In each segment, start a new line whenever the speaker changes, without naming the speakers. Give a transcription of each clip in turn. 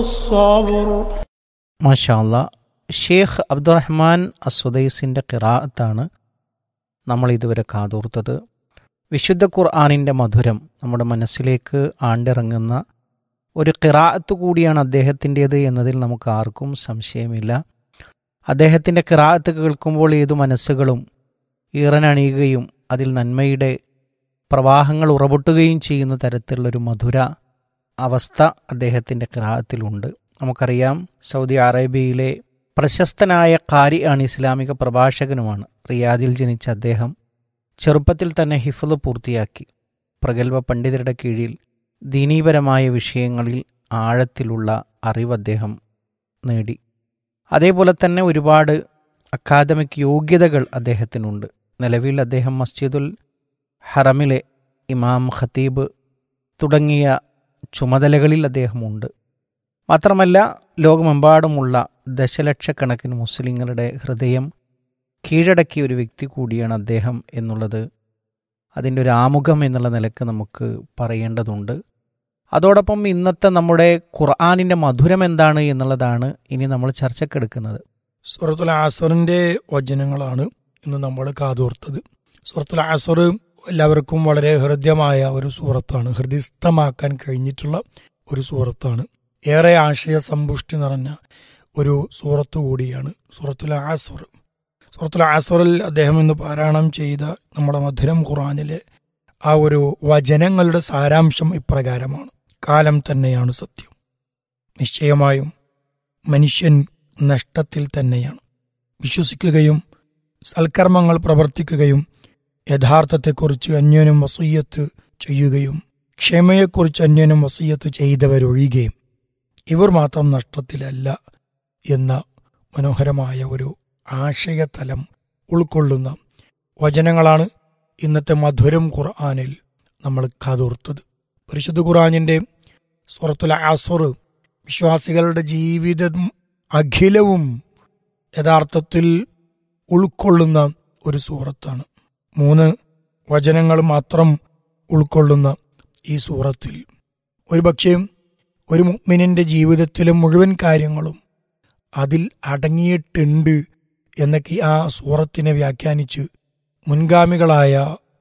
الصبر
മാഷാല്ല ഷേഖ് അബ്ദുറഹ്മാൻ അസുദൈസിൻ്റെ കിറാത്താണ് നമ്മൾ ഇതുവരെ കാതോർത്തത് വിശുദ്ധ ഖുർആാനിൻ്റെ മധുരം നമ്മുടെ മനസ്സിലേക്ക് ആണ്ടിറങ്ങുന്ന ഒരു കിറാത്ത് കൂടിയാണ് അദ്ദേഹത്തിൻ്റേത് എന്നതിൽ നമുക്ക് ആർക്കും സംശയമില്ല അദ്ദേഹത്തിൻ്റെ കിറാത്ത് കേൾക്കുമ്പോൾ ഏതു മനസ്സുകളും ഈറനണിയുകയും അതിൽ നന്മയുടെ പ്രവാഹങ്ങൾ ഉറപൊട്ടുകയും ചെയ്യുന്ന തരത്തിലുള്ളൊരു മധുര അവസ്ഥ അദ്ദേഹത്തിൻ്റെ കിറാത്തിലുണ്ട് നമുക്കറിയാം സൗദി അറേബ്യയിലെ പ്രശസ്തനായ കാരി ആണ് ഇസ്ലാമിക പ്രഭാഷകനുമാണ് റിയാദിൽ ജനിച്ച അദ്ദേഹം ചെറുപ്പത്തിൽ തന്നെ ഹിഫ്ള് പൂർത്തിയാക്കി പ്രഗത്ഭ പണ്ഡിതരുടെ കീഴിൽ ദീനീപരമായ വിഷയങ്ങളിൽ ആഴത്തിലുള്ള അറിവ് അദ്ദേഹം നേടി അതേപോലെ തന്നെ ഒരുപാട് അക്കാദമിക് യോഗ്യതകൾ അദ്ദേഹത്തിനുണ്ട് നിലവിൽ അദ്ദേഹം മസ്ജിദുൽ ഹറമിലെ ഇമാം ഖത്തീബ് തുടങ്ങിയ ചുമതലകളിൽ അദ്ദേഹമുണ്ട് മാത്രമല്ല ലോകമെമ്പാടുമുള്ള ദശലക്ഷക്കണക്കിന് മുസ്ലിങ്ങളുടെ ഹൃദയം കീഴടക്കിയ ഒരു വ്യക്തി കൂടിയാണ് അദ്ദേഹം എന്നുള്ളത് അതിൻ്റെ ഒരു ആമുഖം എന്നുള്ള നിലക്ക് നമുക്ക് പറയേണ്ടതുണ്ട് അതോടൊപ്പം ഇന്നത്തെ നമ്മുടെ ഖുർആാനിൻ്റെ മധുരം എന്താണ് എന്നുള്ളതാണ് ഇനി നമ്മൾ ചർച്ചക്കെടുക്കുന്നത്
സൂറത്തുൽ ആസറിന്റെ വചനങ്ങളാണ് ഇന്ന് നമ്മൾ കാതോർത്തത് സൂറത്തുൽ ആസർ എല്ലാവർക്കും വളരെ ഹൃദ്യമായ ഒരു സൂറത്താണ് ഹൃദയസ്ഥമാക്കാൻ കഴിഞ്ഞിട്ടുള്ള ഒരു സൂറത്താണ് ഏറെ ആശയ സമ്പുഷ്ടി നിറഞ്ഞ ഒരു സൂറത്ത് കൂടിയാണ് സൂറത്തുൽ ആസർ സൂറത്തുൽ ആസറിൽ അദ്ദേഹം ഇന്ന് പാരായണം ചെയ്ത നമ്മുടെ മധുരം ഖുറാനിലെ ആ ഒരു വചനങ്ങളുടെ സാരാംശം ഇപ്രകാരമാണ് കാലം തന്നെയാണ് സത്യം നിശ്ചയമായും മനുഷ്യൻ നഷ്ടത്തിൽ തന്നെയാണ് വിശ്വസിക്കുകയും സൽക്കർമ്മങ്ങൾ പ്രവർത്തിക്കുകയും യഥാർത്ഥത്തെക്കുറിച്ച് അന്യോന്യം വസീയത്ത് ചെയ്യുകയും ക്ഷമയെക്കുറിച്ച് അന്യോന്യം വസീയത്ത് ചെയ്തവരൊഴിയുകയും ഇവർ മാത്രം നഷ്ടത്തിലല്ല എന്ന മനോഹരമായ ഒരു ആശയതലം ഉൾക്കൊള്ളുന്ന വചനങ്ങളാണ് ഇന്നത്തെ മധുരം ഖുർആാനിൽ നമ്മൾ കാതോർത്തത് പരിശുദ്ധ ഖുർആാനിൻ്റെ സുറത്തുൽ ആസുർ വിശ്വാസികളുടെ ജീവിതം അഖിലവും യഥാർത്ഥത്തിൽ ഉൾക്കൊള്ളുന്ന ഒരു സൂറത്താണ് മൂന്ന് വചനങ്ങൾ മാത്രം ഉൾക്കൊള്ളുന്ന ഈ സൂറത്തിൽ ഒരുപക്ഷെ ഒരു മുഗ്മിനിന്റെ ജീവിതത്തിലെ മുഴുവൻ കാര്യങ്ങളും അതിൽ അടങ്ങിയിട്ടുണ്ട് എന്നൊക്കെ ആ സൂറത്തിനെ വ്യാഖ്യാനിച്ച് മുൻഗാമികളായ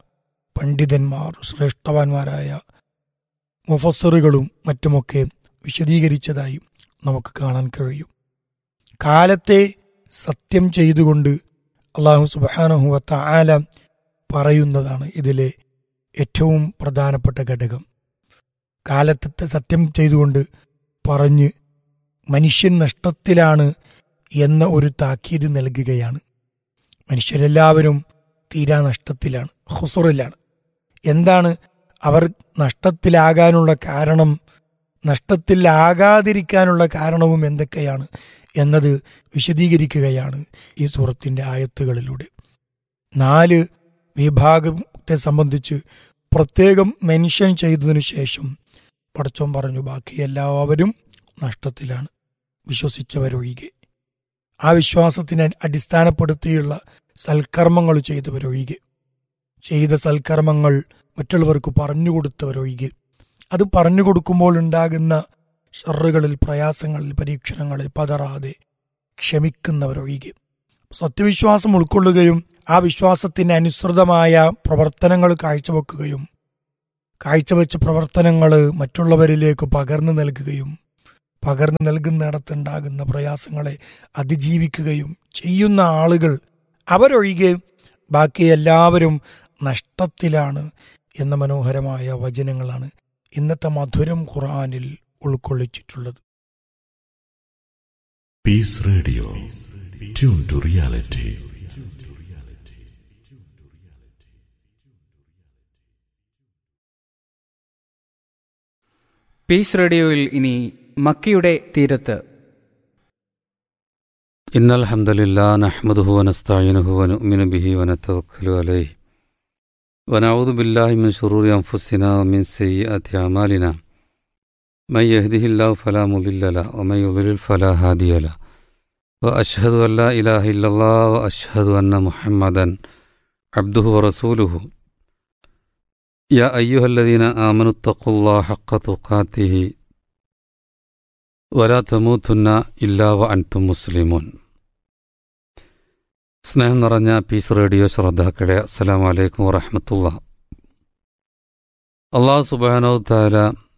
പണ്ഡിതന്മാർ ശ്രേഷ്ഠവാന്മാരായ മുഫസറുകളും മറ്റുമൊക്കെ വിശദീകരിച്ചതായി നമുക്ക് കാണാൻ കഴിയും കാലത്തെ സത്യം ചെയ്തുകൊണ്ട് അള്ളാഹു സുബാനഹുവത്ത ആല പറയുന്നതാണ് ഇതിലെ ഏറ്റവും പ്രധാനപ്പെട്ട ഘടകം കാലത്തെ സത്യം ചെയ്തുകൊണ്ട് പറഞ്ഞ് മനുഷ്യൻ നഷ്ടത്തിലാണ് എന്ന ഒരു താക്കീത് നൽകുകയാണ് മനുഷ്യരെല്ലാവരും തീരാ നഷ്ടത്തിലാണ് ഹുസുറിലാണ് എന്താണ് അവർ നഷ്ടത്തിലാകാനുള്ള കാരണം നഷ്ടത്തിലാകാതിരിക്കാനുള്ള കാരണവും എന്തൊക്കെയാണ് എന്നത് വിശദീകരിക്കുകയാണ് ഈ സൂറത്തിന്റെ ആയത്തുകളിലൂടെ നാല് വിഭാഗത്തെ സംബന്ധിച്ച് പ്രത്യേകം മെൻഷൻ ചെയ്തതിനു ശേഷം പടച്ചോൻ പറഞ്ഞു ബാക്കി എല്ലാവരും നഷ്ടത്തിലാണ് വിശ്വസിച്ചവരൊഴികെ ആ വിശ്വാസത്തിനെ അടിസ്ഥാനപ്പെടുത്തിയുള്ള സൽക്കർമ്മങ്ങൾ ചെയ്തവരൊഴികെ ചെയ്ത സൽക്കർമ്മങ്ങൾ മറ്റുള്ളവർക്ക് പറഞ്ഞുകൊടുത്തവരൊഴികെ അത് പറഞ്ഞു കൊടുക്കുമ്പോൾ ഉണ്ടാകുന്ന ഷറുകളിൽ പ്രയാസങ്ങളിൽ പരീക്ഷണങ്ങളിൽ പതറാതെ ക്ഷമിക്കുന്നവരൊഴികെ സത്യവിശ്വാസം ഉൾക്കൊള്ളുകയും ആ വിശ്വാസത്തിന് അനുസൃതമായ പ്രവർത്തനങ്ങൾ കാഴ്ചവെക്കുകയും കാഴ്ചവെച്ച പ്രവർത്തനങ്ങൾ മറ്റുള്ളവരിലേക്ക് പകർന്നു നൽകുകയും പകർന്നു നൽകുന്നിടത്തുണ്ടാകുന്ന പ്രയാസങ്ങളെ അതിജീവിക്കുകയും ചെയ്യുന്ന ആളുകൾ അവരൊഴികെ ബാക്കി എല്ലാവരും നഷ്ടത്തിലാണ് എന്ന മനോഹരമായ വചനങ്ങളാണ് ഇന്നത്തെ മധുരം ഖുർആാനിൽ ഉൾക്കൊള്ളിച്ചിട്ടുള്ളത്
Peace Radio. Tune to reality.
Peace റേഡിയോയിൽ ഇനി മക്കയുടെ തീരത്ത്
إن الحمد لله نحمده ونستعينه ونؤمن به ونتوكل عليه ونعوذ بالله من شرور أنفسنا ومن سيئات أعمالنا من يهده الله فلا مضل له ومن يضلل فلا هادي له وأشهد أن لا إله إلا الله وأشهد أن محمدا عبده ورسوله يا أيها الذين آمنوا اتقوا الله حق تقاته വലാ തമൂത്തുന്ന ഇല്ലാവ അൻതും മുസ്ലിമൂൻ സ്നേഹം നിറഞ്ഞ പീസ് റേഡിയോ ശ്രോതാക്കളെ അസ്സലാമു അലൈക്കും വറഹമത്തുള്ള അള്ളാഹു സുബാനോ താല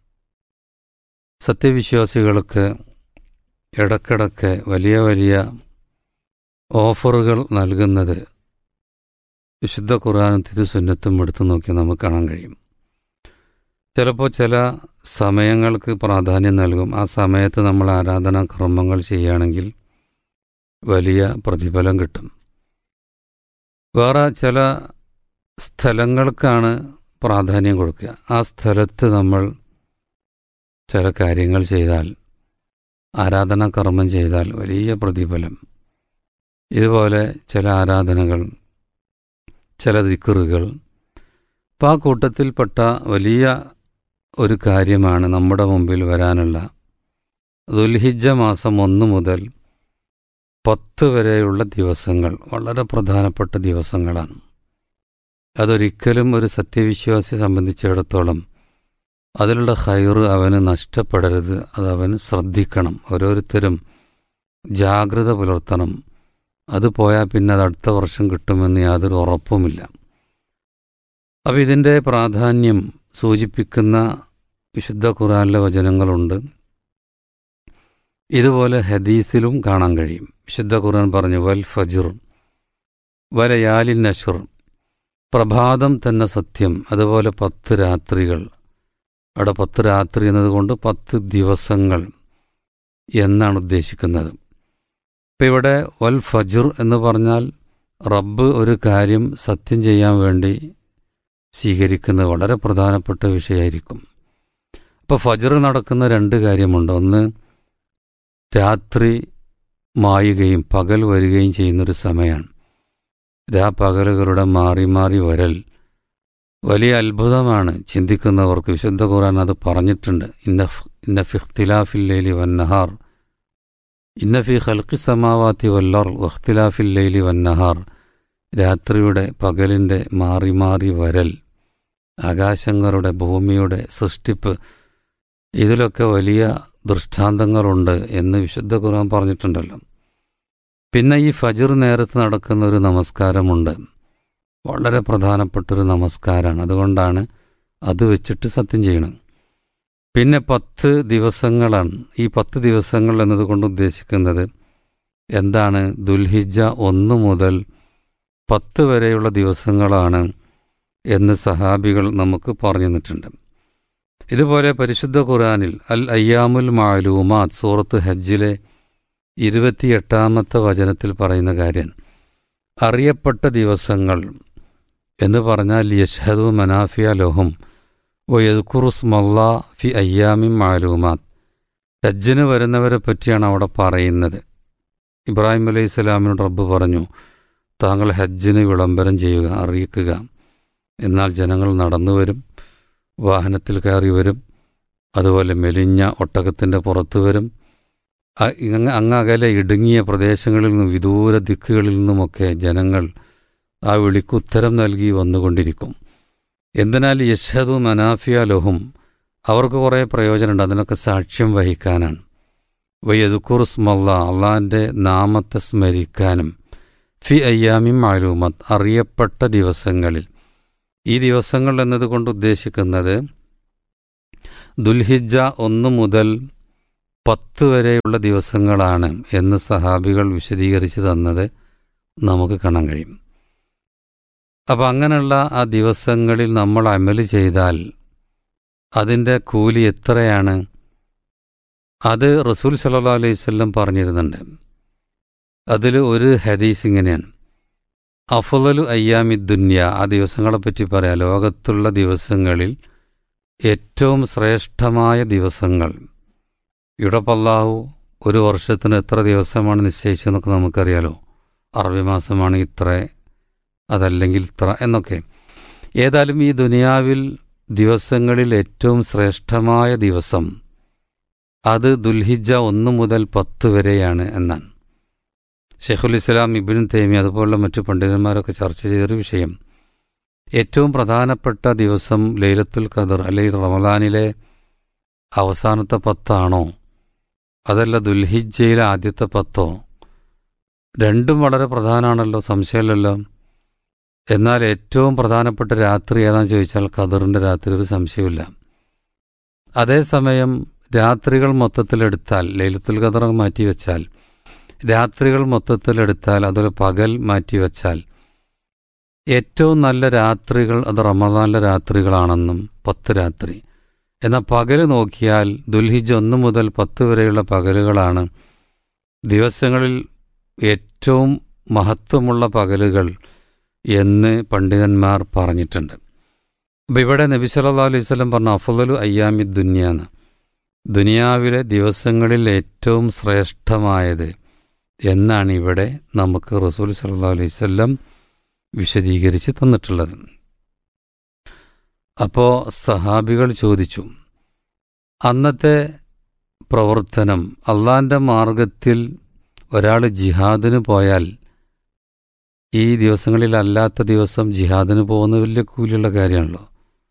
സത്യവിശ്വാസികൾക്ക് ഇടക്കിടക്ക് വലിയ വലിയ ഓഫറുകൾ നൽകുന്നത് വിശുദ്ധ ഖുർആാനും തിരുസുന്നത്തും എടുത്തു നോക്കി നമുക്ക് കാണാൻ കഴിയും ചിലപ്പോൾ ചില സമയങ്ങൾക്ക് പ്രാധാന്യം നൽകും ആ സമയത്ത് നമ്മൾ ആരാധനാ കർമ്മങ്ങൾ ചെയ്യുകയാണെങ്കിൽ വലിയ പ്രതിഫലം കിട്ടും വേറെ ചില സ്ഥലങ്ങൾക്കാണ് പ്രാധാന്യം കൊടുക്കുക ആ സ്ഥലത്ത് നമ്മൾ ചില കാര്യങ്ങൾ ചെയ്താൽ ആരാധനാ കർമ്മം ചെയ്താൽ വലിയ പ്രതിഫലം ഇതുപോലെ ചില ആരാധനകൾ ചില ദിക്കറുകൾ അപ്പം ആ കൂട്ടത്തിൽപ്പെട്ട വലിയ ഒരു കാര്യമാണ് നമ്മുടെ മുമ്പിൽ വരാനുള്ള ദുൽഹിജ മാസം ഒന്ന് മുതൽ പത്ത് വരെയുള്ള ദിവസങ്ങൾ വളരെ പ്രധാനപ്പെട്ട ദിവസങ്ങളാണ് അതൊരിക്കലും ഒരു സത്യവിശ്വാസിയെ സംബന്ധിച്ചിടത്തോളം അതിലുള്ള ഹൈറ് അവന് നഷ്ടപ്പെടരുത് അത് അവന് ശ്രദ്ധിക്കണം ഓരോരുത്തരും ജാഗ്രത പുലർത്തണം അത് പോയാൽ പിന്നെ അത് അടുത്ത വർഷം കിട്ടുമെന്ന് യാതൊരു ഉറപ്പുമില്ല അപ്പം ഇതിൻ്റെ പ്രാധാന്യം സൂചിപ്പിക്കുന്ന വിശുദ്ധ ഖുറാനിലെ വചനങ്ങളുണ്ട് ഇതുപോലെ ഹദീസിലും കാണാൻ കഴിയും വിശുദ്ധ ഖുർആൻ പറഞ്ഞു വൽ ഫജിർ വലയാലിൻ നഷർ പ്രഭാതം തന്നെ സത്യം അതുപോലെ പത്ത് രാത്രികൾ അവിടെ പത്ത് രാത്രി എന്നതുകൊണ്ട് പത്ത് ദിവസങ്ങൾ എന്നാണ് ഉദ്ദേശിക്കുന്നത് ഇപ്പം ഇവിടെ വൽ ഫജിർ എന്ന് പറഞ്ഞാൽ റബ്ബ് ഒരു കാര്യം സത്യം ചെയ്യാൻ വേണ്ടി സ്വീകരിക്കുന്നത് വളരെ പ്രധാനപ്പെട്ട വിഷയമായിരിക്കും അപ്പോൾ ഫജർ നടക്കുന്ന രണ്ട് കാര്യമുണ്ട് ഒന്ന് രാത്രി മായുകയും പകൽ വരികയും ചെയ്യുന്നൊരു സമയമാണ് രാപകലുകളുടെ മാറി മാറി വരൽ വലിയ അത്ഭുതമാണ് ചിന്തിക്കുന്നവർക്ക് വിശുദ്ധ ഖുർആൻ അത് പറഞ്ഞിട്ടുണ്ട് ഇന്ന ഇന്ന ഫിഖ്തിലാഫില്ലേലി വന്നഹാർ ഇന്ന ഫി ഖൽഖി സമാവാത്തി വല്ലർ വഖ്തിലാഫില്ലേലി വന്നഹാർ രാത്രിയുടെ പകലിൻ്റെ മാറി മാറി വരൽ ആകാശങ്ങളുടെ ഭൂമിയുടെ സൃഷ്ടിപ്പ് ഇതിലൊക്കെ വലിയ ദൃഷ്ടാന്തങ്ങളുണ്ട് എന്ന് വിശുദ്ധ ഖുർആൻ പറഞ്ഞിട്ടുണ്ടല്ലോ പിന്നെ ഈ ഫജിർ നേരത്ത് നടക്കുന്ന ഒരു നമസ്കാരമുണ്ട് വളരെ പ്രധാനപ്പെട്ടൊരു നമസ്കാരമാണ് അതുകൊണ്ടാണ് അത് വെച്ചിട്ട് സത്യം ചെയ്യണം പിന്നെ പത്ത് ദിവസങ്ങളാണ് ഈ പത്ത് ദിവസങ്ങൾ എന്നതുകൊണ്ട് ഉദ്ദേശിക്കുന്നത് എന്താണ് ദുൽഹിജ ഒന്ന് മുതൽ പത്ത് വരെയുള്ള ദിവസങ്ങളാണ് എന്ന് സഹാബികൾ നമുക്ക് പറഞ്ഞു തന്നിട്ടുണ്ട് ഇതുപോലെ പരിശുദ്ധ ഖുർആനിൽ അൽ അയ്യാമുൽ മാലൂമാത്ത് സൂറത്ത് ഹജ്ജിലെ ഇരുപത്തിയെട്ടാമത്തെ വചനത്തിൽ പറയുന്ന കാര്യം അറിയപ്പെട്ട ദിവസങ്ങൾ എന്ന് പറഞ്ഞാൽ യഷ്ഹദു മനാഫിയ ലഹും ഒ യദ്ഖുറുസ്മല്ലാ ഫി അയ്യാമിൻ മാലൂമാത്ത് ഹജ്ജിന് വരുന്നവരെ പറ്റിയാണ് അവിടെ പറയുന്നത് ഇബ്രാഹിം അലൈഹി സ്വലാമിനോട് റബ്ബ് പറഞ്ഞു താങ്കൾ ഹജ്ജിന് വിളംബരം ചെയ്യുക അറിയിക്കുക എന്നാൽ ജനങ്ങൾ നടന്നു വരും വാഹനത്തിൽ കയറി വരും അതുപോലെ മെലിഞ്ഞ ഒട്ടകത്തിൻ്റെ പുറത്ത് വരും അങ്ങകലെ ഇടുങ്ങിയ പ്രദേശങ്ങളിൽ നിന്നും വിദൂര ദിക്കുകളിൽ നിന്നുമൊക്കെ ജനങ്ങൾ ആ വിളിക്ക് ഉത്തരം നൽകി വന്നുകൊണ്ടിരിക്കും എന്തിനാൽ യശദു മനാഫിയ ലഹും അവർക്ക് കുറേ പ്രയോജനമുണ്ട് അതിനൊക്കെ സാക്ഷ്യം വഹിക്കാനാണ് വയ്യദുക്കുറുസ്മല്ല അള്ളാഹിൻ്റെ നാമത്തെ സ്മരിക്കാനും ഫി അയ്യാമി മാലൂമത്ത് അറിയപ്പെട്ട ദിവസങ്ങളിൽ ഈ ദിവസങ്ങൾ എന്നതുകൊണ്ട് ഉദ്ദേശിക്കുന്നത് ദുൽഹിജ ഒന്ന് മുതൽ പത്ത് വരെയുള്ള ദിവസങ്ങളാണ് എന്ന് സഹാബികൾ വിശദീകരിച്ച് തന്നത് നമുക്ക് കാണാൻ കഴിയും അപ്പം അങ്ങനെയുള്ള ആ ദിവസങ്ങളിൽ നമ്മൾ അമല് ചെയ്താൽ അതിൻ്റെ കൂലി എത്രയാണ് അത് റസൂൽ സല്ലാ അലൈഹി സ്വല്ലം പറഞ്ഞിരുന്നുണ്ട് അതിൽ ഒരു ഹദീസ് ഇങ്ങനെയാണ് അഫുലു അയ്യാമി ദുന്യ ആ ദിവസങ്ങളെപ്പറ്റി പറയാം ലോകത്തുള്ള ദിവസങ്ങളിൽ ഏറ്റവും ശ്രേഷ്ഠമായ ദിവസങ്ങൾ ഇവിടെ പല്ലാഹു ഒരു വർഷത്തിന് എത്ര ദിവസമാണ് നിശ്ചയിച്ചതെന്നൊക്കെ നമുക്കറിയാലോ അറബി മാസമാണ് ഇത്ര അതല്ലെങ്കിൽ ഇത്ര എന്നൊക്കെ ഏതായാലും ഈ ദുനിയാവിൽ ദിവസങ്ങളിൽ ഏറ്റവും ശ്രേഷ്ഠമായ ദിവസം അത് ദുൽഹിജ ഒന്ന് മുതൽ പത്ത് വരെയാണ് എന്നാണ് ഷെയ്ഖുൽ ഇസ്ലാം ഇബിൻ തേമി അതുപോലുള്ള മറ്റു പണ്ഡിതന്മാരൊക്കെ ചർച്ച ചെയ്തൊരു വിഷയം ഏറ്റവും പ്രധാനപ്പെട്ട ദിവസം ലൈലത്തുൽ ഖദർ അല്ലെങ്കിൽ റമദാനിലെ അവസാനത്തെ പത്താണോ അതല്ല ദുൽഹിജ്ജയിലെ ആദ്യത്തെ പത്തോ രണ്ടും വളരെ പ്രധാനമാണല്ലോ സംശയമില്ലല്ലോ എന്നാൽ ഏറ്റവും പ്രധാനപ്പെട്ട രാത്രി ഏതാണെന്ന് ചോദിച്ചാൽ ഖദറിൻ്റെ രാത്രി ഒരു സംശയമില്ല അതേസമയം രാത്രികൾ മൊത്തത്തിലെടുത്താൽ ലൈലത്തുൽ ഖദർ മാറ്റിവെച്ചാൽ രാത്രികൾ മൊത്തത്തിലെടുത്താൽ അതൊരു പകൽ മാറ്റിവെച്ചാൽ ഏറ്റവും നല്ല രാത്രികൾ അത് റമദാനിലെ രാത്രികളാണെന്നും പത്ത് രാത്രി എന്നാൽ പകൽ നോക്കിയാൽ ദുൽഹിജ് ഒന്ന് മുതൽ പത്ത് വരെയുള്ള പകലുകളാണ് ദിവസങ്ങളിൽ ഏറ്റവും മഹത്വമുള്ള പകലുകൾ എന്ന് പണ്ഡിതന്മാർ പറഞ്ഞിട്ടുണ്ട് അപ്പം ഇവിടെ നബി സല്ലല്ലാഹു അലൈഹി വസല്ലം പറഞ്ഞ അഫ്ളലു അയ്യാമി ദുനിയാന്ന് ദുനിയാവിലെ ദിവസങ്ങളിൽ ഏറ്റവും ശ്രേഷ്ഠമായത് എന്നാണ് ഇവിടെ നമുക്ക് റസൂൽ സല്ലല്ലാഹു അലൈഹി വസല്ലം വിശദീകരിച്ച് തന്നിട്ടുള്ളത് അപ്പോൾ സഹാബികൾ ചോദിച്ചു അന്നത്തെ പ്രവർത്തനം അള്ളാന്റെ മാർഗത്തിൽ ഒരാൾ ജിഹാദിന് പോയാൽ ഈ ദിവസങ്ങളിൽ അല്ലാത്ത ദിവസം ജിഹാദിന് പോകുന്ന വലിയ കൂലിയുള്ള കാര്യമാണല്ലോ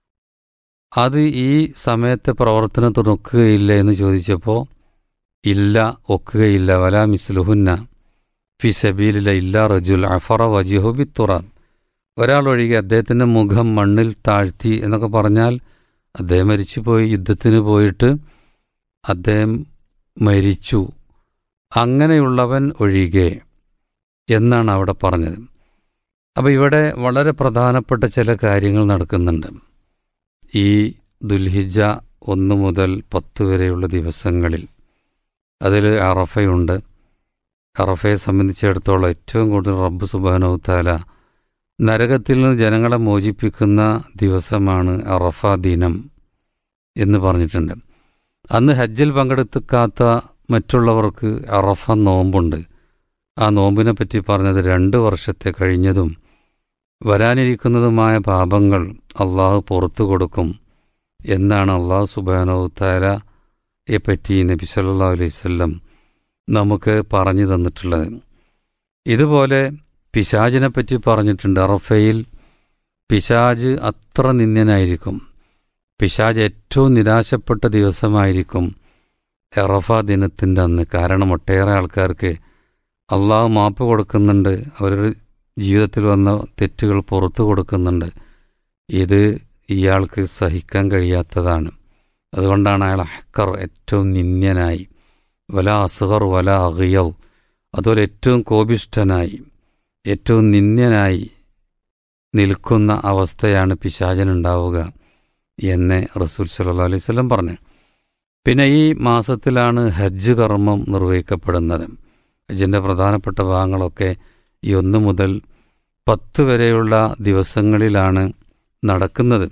അത് ഈ സമയത്തെ പ്രവർത്തനത്തിൽ ഒക്കുകയില്ല എന്ന് ചോദിച്ചപ്പോൾ ഇല്ല ഒക്കുകയില്ല വല മിസ്ലുഹുന്ന ഫി സബീലില്ല ഇല്ല റജുൽ അഫറ വജിഹു ബിത്തുറാം ഒരാൾ ഒഴികെ അദ്ദേഹത്തിൻ്റെ മുഖം മണ്ണിൽ താഴ്ത്തി എന്നൊക്കെ പറഞ്ഞാൽ അദ്ദേഹം മരിച്ചുപോയി യുദ്ധത്തിന് പോയിട്ട് അദ്ദേഹം മരിച്ചു അങ്ങനെയുള്ളവൻ ഒഴികെ എന്നാണ് അവിടെ പറഞ്ഞത് അപ്പോൾ ഇവിടെ വളരെ പ്രധാനപ്പെട്ട ചില കാര്യങ്ങൾ നടക്കുന്നുണ്ട് ഈ ദുൽഹിജ ഒന്ന് മുതൽ പത്ത് വരെയുള്ള ദിവസങ്ങളിൽ അതിൽ അറഫയുണ്ട് അറഫയെ സംബന്ധിച്ചിടത്തോളം ഏറ്റവും കൂടുതൽ റബ്ബ് സുബാനോ താല നരകത്തിൽ നിന്ന് ജനങ്ങളെ മോചിപ്പിക്കുന്ന ദിവസമാണ് അറഫ ദിനം എന്ന് പറഞ്ഞിട്ടുണ്ട് അന്ന് ഹജ്ജിൽ പങ്കെടുക്കാത്ത മറ്റുള്ളവർക്ക് അറഫ നോമ്പുണ്ട് ആ നോമ്പിനെ പറ്റി പറഞ്ഞത് രണ്ട് വർഷത്തെ കഴിഞ്ഞതും വരാനിരിക്കുന്നതുമായ പാപങ്ങൾ അള്ളാഹു പുറത്തു കൊടുക്കും എന്നാണ് അള്ളാഹു സുബാനോ താലയെ പറ്റി നബി സല്ലാ അലൈവല്ലം നമുക്ക് പറഞ്ഞു തന്നിട്ടുള്ളത് ഇതുപോലെ പിശാജിനെ പറ്റി പറഞ്ഞിട്ടുണ്ട് അറഫയിൽ പിശാജ് അത്ര നിന്ദ്യനായിരിക്കും പിശാജ് ഏറ്റവും നിരാശപ്പെട്ട ദിവസമായിരിക്കും എറഫ ദിനത്തിൻ്റെ അന്ന് കാരണം ഒട്ടേറെ ആൾക്കാർക്ക് അള്ളാഹു മാപ്പ് കൊടുക്കുന്നുണ്ട് അവരുടെ ജീവിതത്തിൽ വന്ന തെറ്റുകൾ പുറത്തു കൊടുക്കുന്നുണ്ട് ഇത് ഇയാൾക്ക് സഹിക്കാൻ കഴിയാത്തതാണ് അതുകൊണ്ടാണ് അയാൾ ഹക്കർ ഏറ്റവും നിന്ദ്യനായി വല അസുഹർ വല അഹിയൽ അതുപോലെ ഏറ്റവും കോപിഷ്ഠനായി ഏറ്റവും നിന്ദ്യനായി നിൽക്കുന്ന അവസ്ഥയാണ് പിശാചനുണ്ടാവുക എന്ന് റസൂൽ സല്ലാ അലൈഹി സ്വലം പറഞ്ഞു പിന്നെ ഈ മാസത്തിലാണ് ഹജ്ജ് കർമ്മം നിർവഹിക്കപ്പെടുന്നത് ഹജ്ജിൻ്റെ പ്രധാനപ്പെട്ട ഭാഗങ്ങളൊക്കെ ഈ ഒന്ന് മുതൽ പത്ത് വരെയുള്ള ദിവസങ്ങളിലാണ് നടക്കുന്നത്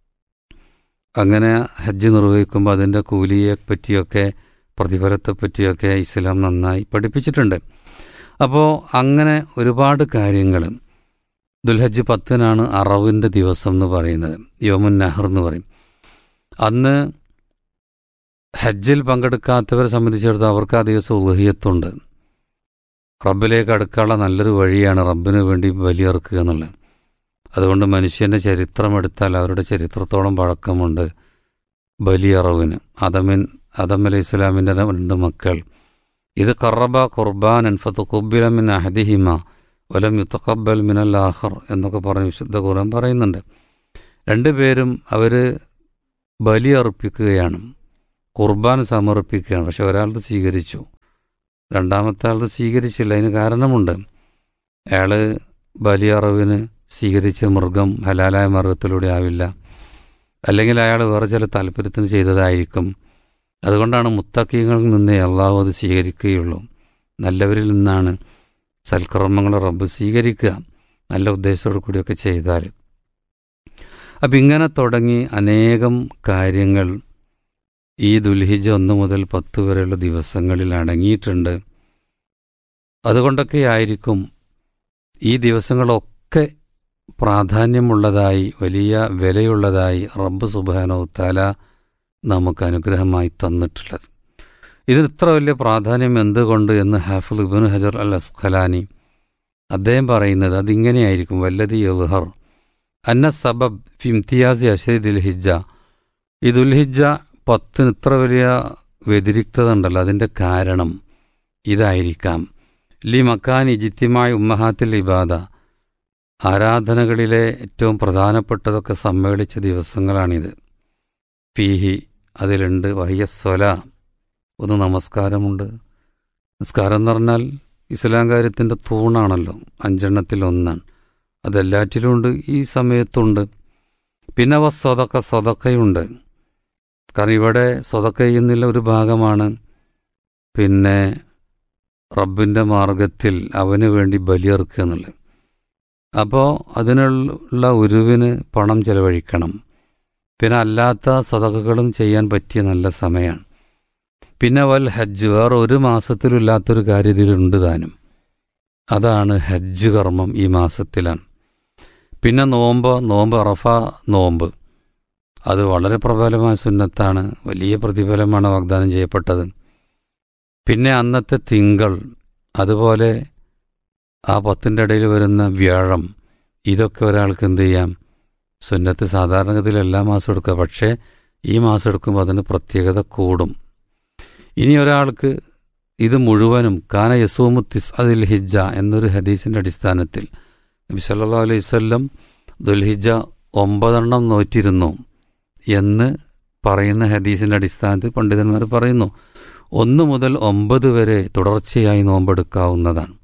അങ്ങനെ ഹജ്ജ് നിർവഹിക്കുമ്പോൾ അതിൻ്റെ കൂലിയെ പറ്റിയൊക്കെ പ്രതിഫലത്തെ പറ്റിയൊക്കെ ഇസ്ലാം നന്നായി പഠിപ്പിച്ചിട്ടുണ്ട് അപ്പോൾ അങ്ങനെ ഒരുപാട് കാര്യങ്ങൾ ദുൽഹജ്ജ് പത്തിനാണ് അറവിൻ്റെ ദിവസം എന്ന് പറയുന്നത് യോമുൻ നഹർ എന്ന് പറയും അന്ന് ഹജ്ജിൽ പങ്കെടുക്കാത്തവരെ സംബന്ധിച്ചിടത്തോളം അവർക്ക് ആ ദിവസം ഉലഹിയത്തുണ്ട് റബ്ബിലേക്ക് അടുക്കാനുള്ള നല്ലൊരു വഴിയാണ് റബ്ബിന് വേണ്ടി ബലിയറുക്കുക എന്നുള്ളത് അതുകൊണ്ട് മനുഷ്യൻ്റെ ചരിത്രം എടുത്താൽ അവരുടെ ചരിത്രത്തോളം പഴക്കമുണ്ട് ബലിയറവിന് അതമിൻ അതം അലൈഹി ഇസ്ലാമിൻ്റെ രണ്ട് മക്കൾ ഇത് കറബ ഖുർബാൻ അൻഫത്ത് കുബില മിൻ അഹദിഹിമ വലം യുത്തഖബൽ മിനൽ ആഹർ എന്നൊക്കെ പറഞ്ഞ് വിശുദ്ധ ഖുർആൻ പറയുന്നുണ്ട് രണ്ടുപേരും അവർ ബലി അർപ്പിക്കുകയാണ് ഖുർബാൻ സമർപ്പിക്കുകയാണ് പക്ഷെ ഒരാളത് സ്വീകരിച്ചു രണ്ടാമത്തെ ആളത് സ്വീകരിച്ചില്ല അതിന് കാരണമുണ്ട് അയാൾ ബലിയറവിന് സ്വീകരിച്ച മൃഗം ഹലാലായ മൃഗത്തിലൂടെ ആവില്ല അല്ലെങ്കിൽ അയാൾ വേറെ ചില താല്പര്യത്തിന് ചെയ്തതായിരിക്കും അതുകൊണ്ടാണ് മുത്തക്കീങ്ങളിൽ നിന്നേ അള്ളാഹു അത് സ്വീകരിക്കുകയുള്ളൂ നല്ലവരിൽ നിന്നാണ് സൽക്കർമ്മങ്ങൾ റബ്ബ് സ്വീകരിക്കുക നല്ല ഉദ്ദേശത്തോടു കൂടിയൊക്കെ ചെയ്താൽ അപ്പം ഇങ്ങനെ തുടങ്ങി അനേകം കാര്യങ്ങൾ ഈ ദുൽഹിജ ഒന്ന് മുതൽ പത്ത് വരെയുള്ള ദിവസങ്ങളിൽ അടങ്ങിയിട്ടുണ്ട് അതുകൊണ്ടൊക്കെ ആയിരിക്കും ഈ ദിവസങ്ങളൊക്കെ പ്രാധാന്യമുള്ളതായി വലിയ വിലയുള്ളതായി റബ്ബ് സുബാനോ തല നമുക്ക് അനുഗ്രഹമായി തന്നിട്ടുള്ളത് ഇതിന് ഇത്ര വലിയ പ്രാധാന്യം എന്തുകൊണ്ട് എന്ന് ഹാഫിൽ ഇബിൻ ഹജർ അൽ അസ്ഖലാനി അദ്ദേഹം പറയുന്നത് അതിങ്ങനെയായിരിക്കും വല്ലതി യൽഹർ അന്ന സബബ് ഫിംതിയാസി അഷരി ദുൽഹിജ ഈ ദുൽഹിജ പത്തിന് ഇത്ര വലിയ വ്യതിരിക്തത ഉണ്ടല്ലോ അതിൻ്റെ കാരണം ഇതായിരിക്കാം ലി മക്കാൻ ഇജിത്യമായ ഉമ്മഹാത്തിൽ ഇബാദ ആരാധനകളിലെ ഏറ്റവും പ്രധാനപ്പെട്ടതൊക്കെ സമ്മേളിച്ച ദിവസങ്ങളാണിത് ഫീഹി അതിലുണ്ട് വഹ്യസ്വല ഒന്ന് നമസ്കാരമുണ്ട് നമസ്കാരം എന്ന് പറഞ്ഞാൽ ഇസ്ലാം കാര്യത്തിൻ്റെ തൂണാണല്ലോ അഞ്ചെണ്ണത്തിൽ ഒന്നാണ് അതെല്ലാറ്റിലുമുണ്ട് ഈ സമയത്തുണ്ട് പിന്നെ വ സ്വതക്ക സ്വതക്കയുണ്ട് കാരണം ഇവിടെ സ്വതക്ക ചെയ്യുന്നില്ല ഒരു ഭാഗമാണ് പിന്നെ റബ്ബിൻ്റെ മാർഗത്തിൽ അവന് വേണ്ടി ബലിയർക്കുക എന്നുള്ളത് അപ്പോൾ അതിനുള്ള ഉരുവിന് പണം ചെലവഴിക്കണം പിന്നെ അല്ലാത്ത സതകകളും ചെയ്യാൻ പറ്റിയ നല്ല സമയമാണ് പിന്നെ വൽ ഹജ്ജ് വേറെ ഒരു മാസത്തിലില്ലാത്തൊരു കാര്യം ഇതിലുണ്ട് താനും അതാണ് ഹജ്ജ് കർമ്മം ഈ മാസത്തിലാണ് പിന്നെ നോമ്പ് നോമ്പ് അറഫ നോമ്പ് അത് വളരെ പ്രബലമായ സുന്നത്താണ് വലിയ പ്രതിഫലമാണ് വാഗ്ദാനം ചെയ്യപ്പെട്ടത് പിന്നെ അന്നത്തെ തിങ്കൾ അതുപോലെ ആ പത്തിൻ്റെ ഇടയിൽ വരുന്ന വ്യാഴം ഇതൊക്കെ ഒരാൾക്ക് എന്ത് ചെയ്യാം സുന്നത്ത് സാധാരണഗതിയിൽ എല്ലാ മാസവും എടുക്കുക പക്ഷേ ഈ മാസം എടുക്കുമ്പോൾ അതിന് പ്രത്യേകത കൂടും ഇനി ഒരാൾക്ക് ഇത് മുഴുവനും കാന യസൂമുത്തിസ് അതിൽ ഹിജ്ജ എന്നൊരു ഹദീസിൻ്റെ അടിസ്ഥാനത്തിൽ നബി സല്ലാ അലൈഹി സ്വല്ലം ദുൽഹിജ ഒമ്പതെണ്ണം നോറ്റിരുന്നു എന്ന് പറയുന്ന ഹദീസിൻ്റെ അടിസ്ഥാനത്തിൽ പണ്ഡിതന്മാർ പറയുന്നു ഒന്ന് മുതൽ ഒമ്പത് വരെ തുടർച്ചയായി നോമ്പെടുക്കാവുന്നതാണ്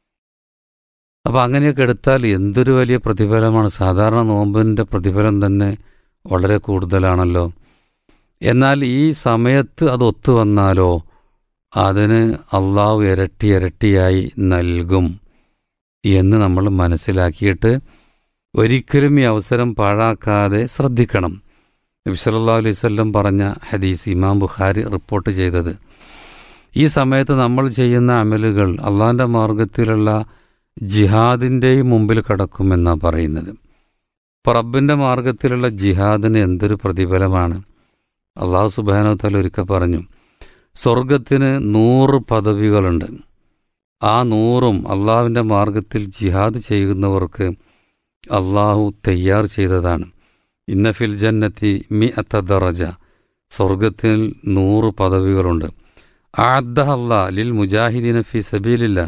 അപ്പോൾ അങ്ങനെയൊക്കെ എടുത്താൽ എന്തൊരു വലിയ പ്രതിഫലമാണ് സാധാരണ നോമ്പിൻ്റെ പ്രതിഫലം തന്നെ വളരെ കൂടുതലാണല്ലോ എന്നാൽ ഈ സമയത്ത് അത് ഒത്തു വന്നാലോ അതിന് അള്ളാഹു ഇരട്ടി ഇരട്ടിയായി നൽകും എന്ന് നമ്മൾ മനസ്സിലാക്കിയിട്ട് ഒരിക്കലും ഈ അവസരം പാഴാക്കാതെ ശ്രദ്ധിക്കണം നബിസല്ലാ അലൈഹി സ്വല്ലം പറഞ്ഞ ഹദീസ് ഇമാം ബുഖാരി റിപ്പോർട്ട് ചെയ്തത് ഈ സമയത്ത് നമ്മൾ ചെയ്യുന്ന അമലുകൾ അള്ളാഹിൻ്റെ മാർഗത്തിലുള്ള ജിഹാദിൻ്റെയും മുമ്പിൽ കടക്കുമെന്നാണ് പറയുന്നത് അപ്പോൾ റബ്ബിൻ്റെ മാർഗത്തിലുള്ള ജിഹാദിന് എന്തൊരു പ്രതിഫലമാണ് അള്ളാഹു സുബാനോ തല ഒരിക്കൽ പറഞ്ഞു സ്വർഗത്തിന് നൂറ് പദവികളുണ്ട് ആ നൂറും അള്ളാഹുവിൻ്റെ മാർഗത്തിൽ ജിഹാദ് ചെയ്യുന്നവർക്ക് അള്ളാഹു തയ്യാർ ചെയ്തതാണ് ഇന്നഫിൽ ജന്നത്തി മി അത്തദറജ സ്വർഗത്തിൽ നൂറ് പദവികളുണ്ട് ആദ്ദ അല്ലാ ലിൽ മുജാഹിദീന ഫി സബീലില്ല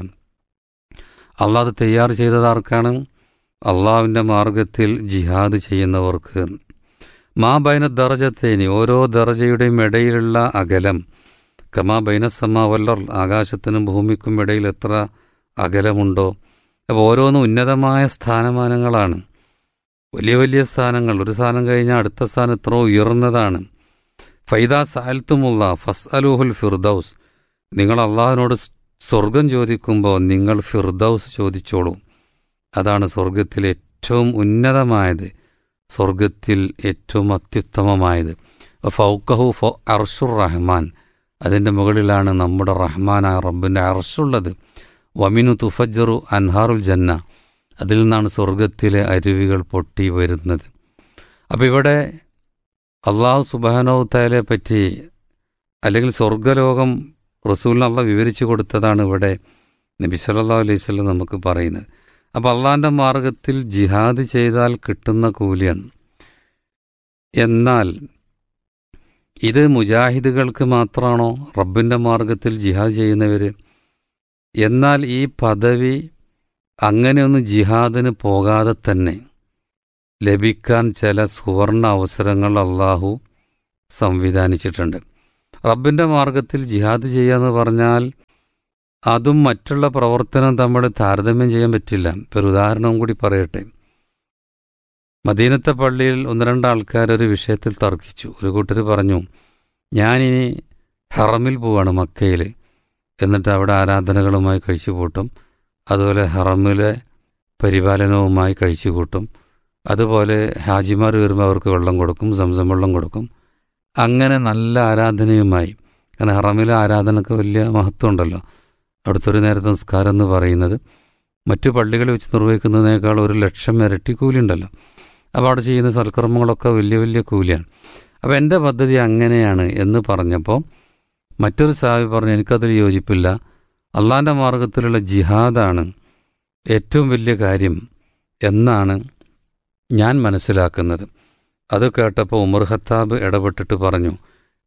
അള്ളാഹ് അത് തയ്യാർ ചെയ്തതാർക്കാണ് അള്ളാഹുവിൻ്റെ മാർഗത്തിൽ ജിഹാദ് ചെയ്യുന്നവർക്ക് മാ ബൈന ദറജത്തേനി ഓരോ ദറജയുടെയും ഇടയിലുള്ള അകലം കമാ ബൈനസമ്മ വല്ലർ ആകാശത്തിനും ഭൂമിക്കും ഇടയിൽ എത്ര അകലമുണ്ടോ അപ്പോൾ ഓരോന്നും ഉന്നതമായ സ്ഥാനമാനങ്ങളാണ് വലിയ വലിയ സ്ഥാനങ്ങൾ ഒരു സ്ഥാനം കഴിഞ്ഞാൽ അടുത്ത സ്ഥാനം എത്ര ഉയർന്നതാണ് ഫൈദ സാൽത്തുമുള്ള ഫസ് അലുഹുൽ ഫിർദൌസ് നിങ്ങൾ അള്ളാഹിനോട് സ്വർഗം ചോദിക്കുമ്പോൾ നിങ്ങൾ ഫിർദൌസ് ചോദിച്ചോളൂ അതാണ് സ്വർഗത്തിൽ ഏറ്റവും ഉന്നതമായത് സ്വർഗത്തിൽ ഏറ്റവും അത്യുത്തമമായത് ഫൗക്കഹു ഫൗ അർഷുർ റഹ്മാൻ അതിൻ്റെ മുകളിലാണ് നമ്മുടെ റഹ്മാനായ റബ്ബിൻ്റെ അർഷുള്ളത് വമിനു തുഫജറു അൻഹാറുൽ ജന്ന അതിൽ നിന്നാണ് സ്വർഗത്തിലെ അരുവികൾ പൊട്ടി വരുന്നത് അപ്പോൾ ഇവിടെ അള്ളാഹു സുബാനോത്തലെ പറ്റി അല്ലെങ്കിൽ സ്വർഗലോകം റസൂലിന് അള്ള വിവരിച്ചു കൊടുത്തതാണ് ഇവിടെ നബി സല്ലാ അലൈഹി സ്വലം നമുക്ക് പറയുന്നത് അപ്പോൾ അള്ളാഹിൻ്റെ മാർഗത്തിൽ ജിഹാദ് ചെയ്താൽ കിട്ടുന്ന കൂലിയാണ് എന്നാൽ ഇത് മുജാഹിദുകൾക്ക് മാത്രമാണോ റബ്ബിൻ്റെ മാർഗത്തിൽ ജിഹാദ് ചെയ്യുന്നവർ എന്നാൽ ഈ പദവി അങ്ങനെയൊന്നും ജിഹാദിന് പോകാതെ തന്നെ ലഭിക്കാൻ ചില സുവർണ അവസരങ്ങൾ അള്ളാഹു സംവിധാനിച്ചിട്ടുണ്ട് റബ്ബിൻ്റെ മാർഗത്തിൽ ജിഹാദ് ചെയ്യാന്ന് പറഞ്ഞാൽ അതും മറ്റുള്ള പ്രവർത്തനം തമ്മിൽ താരതമ്യം ചെയ്യാൻ പറ്റില്ല ഇപ്പോൾ ഒരു ഉദാഹരണം കൂടി പറയട്ടെ മദീനത്തെ പള്ളിയിൽ ഒന്ന് രണ്ട് ആൾക്കാർ ഒരു വിഷയത്തിൽ തർക്കിച്ചു ഒരു കൂട്ടർ പറഞ്ഞു ഞാനിനി ഹറമിൽ പോവാണ് മക്കയിൽ എന്നിട്ട് അവിടെ ആരാധനകളുമായി കഴിച്ചു കൂട്ടും അതുപോലെ ഹറമിലെ പരിപാലനവുമായി കഴിച്ചു കൂട്ടും അതുപോലെ ഹാജിമാർ വരുമ്പോൾ അവർക്ക് വെള്ളം കൊടുക്കും സംസം വെള്ളം കൊടുക്കും അങ്ങനെ നല്ല ആരാധനയുമായി കാരണം ഹറമിലെ ആരാധനക്ക് വലിയ മഹത്വം ഉണ്ടല്ലോ അവിടുത്തെ ഒരു നേരത്തെ നിസ്കാരം എന്ന് പറയുന്നത് മറ്റു പള്ളികളിൽ വെച്ച് നിർവഹിക്കുന്നതിനേക്കാൾ ഒരു ലക്ഷം ഇരട്ടി കൂലിയുണ്ടല്ലോ അപ്പോൾ അവിടെ ചെയ്യുന്ന സൽക്കർമ്മങ്ങളൊക്കെ വലിയ വലിയ കൂലിയാണ് അപ്പോൾ എൻ്റെ പദ്ധതി അങ്ങനെയാണ് എന്ന് പറഞ്ഞപ്പോൾ മറ്റൊരു സാഹി പറഞ്ഞു എനിക്കതിൽ യോജിപ്പില്ല അള്ളാൻ്റെ മാർഗത്തിലുള്ള ജിഹാദാണ് ഏറ്റവും വലിയ കാര്യം എന്നാണ് ഞാൻ മനസ്സിലാക്കുന്നത് അത് കേട്ടപ്പോൾ ഉമർ ഖത്താബ് ഇടപെട്ടിട്ട് പറഞ്ഞു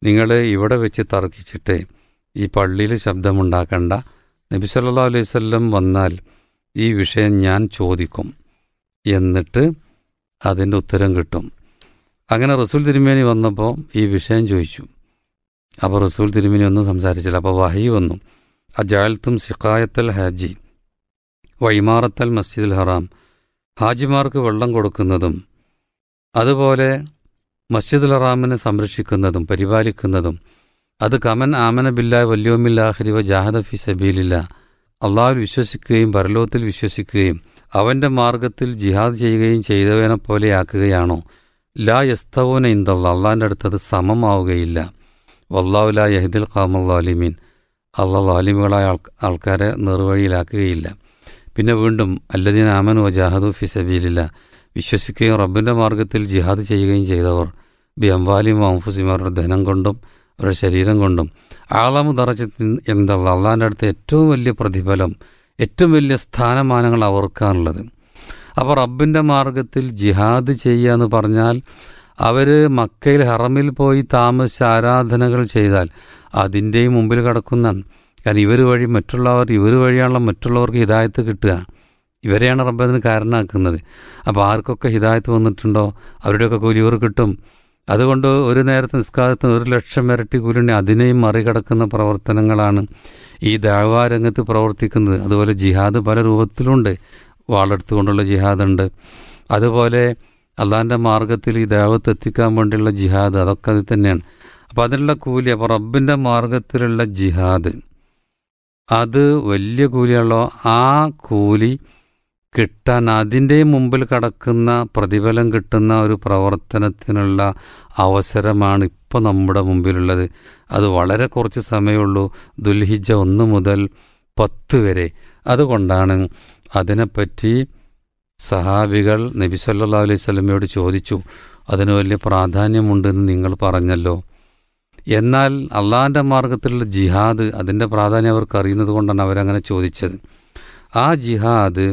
നിങ്ങൾ ഇവിടെ വെച്ച് തർക്കിച്ചിട്ട് ഈ പള്ളിയിൽ ശബ്ദമുണ്ടാക്കണ്ട നബി സല്ലാ അലൈഹി വല്ലം വന്നാൽ ഈ വിഷയം ഞാൻ ചോദിക്കും എന്നിട്ട് അതിൻ്റെ ഉത്തരം കിട്ടും അങ്ങനെ റസൂൽ തിരുമേനി വന്നപ്പോൾ ഈ വിഷയം ചോദിച്ചു അപ്പോൾ റസൂൽ തിരുമേനി ഒന്നും സംസാരിച്ചില്ല അപ്പോൾ വഹി വന്നു അജാൽത്തും സിഖായത്തൽ ഹാജി വൈമാറത്തൽ മസ്ജിദുൽ ഹറാം ഹാജിമാർക്ക് വെള്ളം കൊടുക്കുന്നതും അതുപോലെ മസ്ജിദുൽ ഹറാമിനെ സംരക്ഷിക്കുന്നതും പരിപാലിക്കുന്നതും അത് കമൻ ആമന ബില്ലാ വല്യോമില്ലാഹരി വ ജാഹദ ഫി സബീലില്ല അള്ളാഹുൽ വിശ്വസിക്കുകയും പരലോകത്തിൽ വിശ്വസിക്കുകയും അവൻ്റെ മാർഗത്തിൽ ജിഹാദ് ചെയ്യുകയും ചെയ്തവനെ പോലെയാക്കുകയാണോ ലാ യസ്തവോന ഇന്ദല്ല അള്ളാഹിൻ്റെ അടുത്ത് അത് സമമാവുകയില്ല വല്ലാഹു ലാ യഹിദിൽ ഖാമുല്ലാലിമീൻ അള്ളാഹ് ലാലിമുകളായ ആൾ ആൾക്കാരെ നേർവഴിയിലാക്കുകയില്ല പിന്നെ വീണ്ടും അല്ലദീൻ ആമനു ജാഹദു ഫി സബീലില്ല വിശ്വസിക്കുകയും റബ്ബിൻ്റെ മാർഗത്തിൽ ജിഹാദ് ചെയ്യുകയും ചെയ്തവർ ബി അംവാലിയും അംഫുസിം അവരുടെ ധനം കൊണ്ടും അവരുടെ ശരീരം കൊണ്ടും ആളാമു ദറജത്തിൽ എന്താ അള്ളാഹിൻ്റെ അടുത്ത് ഏറ്റവും വലിയ പ്രതിഫലം ഏറ്റവും വലിയ സ്ഥാനമാനങ്ങൾ അവർക്കാണുള്ളത് അപ്പോൾ റബ്ബിൻ്റെ മാർഗത്തിൽ ജിഹാദ് ചെയ്യുക എന്ന് പറഞ്ഞാൽ അവർ മക്കയിൽ ഹറമിൽ പോയി താമസിച്ച് ആരാധനകൾ ചെയ്താൽ അതിൻ്റെയും മുമ്പിൽ കിടക്കുന്നതാണ് കാരണം ഇവർ വഴി മറ്റുള്ളവർ ഇവർ വഴിയാണല്ലോ മറ്റുള്ളവർക്ക് ഹിദായത്ത് കിട്ടുക ഇവരെയാണ് റബ്ബ് അതിന് കാരണമാക്കുന്നത് അപ്പോൾ ആർക്കൊക്കെ ഹിദായത്ത് വന്നിട്ടുണ്ടോ അവരുടെയൊക്കെ കൂലി ഇവർ കിട്ടും അതുകൊണ്ട് ഒരു നേരത്തെ നിസ്കാരത്തിന് ഒരു ലക്ഷം ഇരട്ടി കൂലിനെ അതിനെയും മറികടക്കുന്ന പ്രവർത്തനങ്ങളാണ് ഈ ദാവാരംഗത്ത് പ്രവർത്തിക്കുന്നത് അതുപോലെ ജിഹാദ് പല രൂപത്തിലുണ്ട് വാളെടുത്തുകൊണ്ടുള്ള ജിഹാദുണ്ട് അതുപോലെ അള്ളാഹിൻ്റെ മാർഗത്തിൽ ഈ ദാവത്ത് എത്തിക്കാൻ വേണ്ടിയുള്ള ജിഹാദ് അതൊക്കെ അത് തന്നെയാണ് അപ്പോൾ അതിനുള്ള കൂലി അപ്പോൾ റബ്ബിൻ്റെ മാർഗത്തിലുള്ള ജിഹാദ് അത് വലിയ കൂലിയുള്ളോ ആ കൂലി കിട്ടാൻ അതിൻ്റെ മുമ്പിൽ കടക്കുന്ന പ്രതിഫലം കിട്ടുന്ന ഒരു പ്രവർത്തനത്തിനുള്ള അവസരമാണ് ഇപ്പോൾ നമ്മുടെ മുമ്പിലുള്ളത് അത് വളരെ കുറച്ച് സമയമുള്ളൂ ദുൽഹിജ ഒന്ന് മുതൽ പത്ത് വരെ അതുകൊണ്ടാണ് അതിനെപ്പറ്റി സഹാബികൾ നബി സല്ലാ അലൈഹി സ്വലമയോട് ചോദിച്ചു അതിന് വലിയ പ്രാധാന്യമുണ്ടെന്ന് നിങ്ങൾ പറഞ്ഞല്ലോ എന്നാൽ അള്ളാഹിൻ്റെ മാർഗത്തിലുള്ള ജിഹാദ് അതിൻ്റെ പ്രാധാന്യം അവർക്ക് അറിയുന്നത് കൊണ്ടാണ് അവരങ്ങനെ ചോദിച്ചത് ആ ജിഹാദ്